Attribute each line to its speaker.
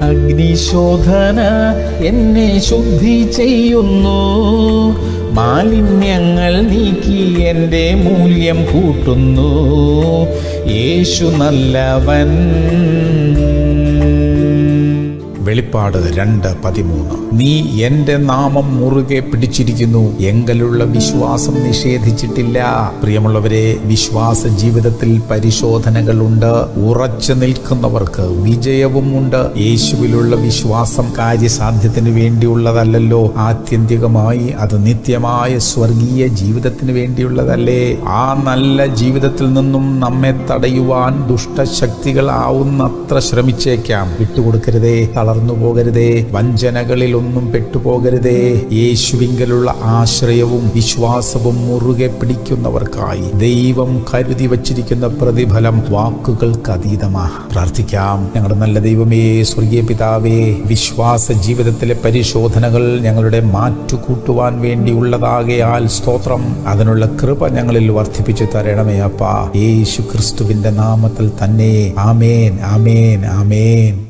Speaker 1: അഗ്നിശോധന എന്നെ ശുദ്ധി ചെയ്യുന്നു മാലിന്യങ്ങൾ നീക്കി എൻ്റെ മൂല്യം കൂട്ടുന്നു യേശു നല്ലവൻ വെളിപ്പാട് രണ്ട് പതിമൂന്ന് നീ എന്റെ നാമം മുറുകെ പിടിച്ചിരിക്കുന്നു എങ്കലുള്ള വിശ്വാസം നിഷേധിച്ചിട്ടില്ല പ്രിയമുള്ളവരെ വിശ്വാസ ജീവിതത്തിൽ പരിശോധനകളുണ്ട് ഉറച്ചു നിൽക്കുന്നവർക്ക് വിജയവും ഉണ്ട് യേശുവിലുള്ള വിശ്വാസം കാര്യസാധ്യത്തിന് വേണ്ടിയുള്ളതല്ലല്ലോ ആത്യന്തികമായി അത് നിത്യമായ സ്വർഗീയ ജീവിതത്തിന് വേണ്ടിയുള്ളതല്ലേ ആ നല്ല ജീവിതത്തിൽ നിന്നും നമ്മെ തടയുവാൻ ദുഷ്ടശക്തികളാവുന്നത്ര ശ്രമിച്ചേക്കാം വിട്ടുകൊടുക്കരുതേ തളർന്നു പോകരുതേ വഞ്ചനകളിൽ ഒന്നും പെട്ടുപോകരുതേ യേശുവിങ്കലുള്ള ആശ്രയവും വിശ്വാസവും മുറുകെ പിടിക്കുന്നവർക്കായി ദൈവം കരുതി വച്ചിരിക്കുന്ന പ്രതിഫലം വാക്കുകൾക്ക് അതീതമാ പ്രാർത്ഥിക്കാം ഞങ്ങളുടെ നല്ല ദൈവമേ സ്വർഗീയ പിതാവേ വിശ്വാസ ജീവിതത്തിലെ പരിശോധനകൾ ഞങ്ങളുടെ മാറ്റുകൂട്ടുവാൻ വേണ്ടിയുള്ളതാകയാൽ സ്തോത്രം അതിനുള്ള കൃപ ഞങ്ങളിൽ വർദ്ധിപ്പിച്ചു തരണമേ അപ്പ യേശു ക്രിസ്തുവിന്റെ നാമത്തിൽ തന്നെ ആമേൻ ആമേൻ ആമേൻ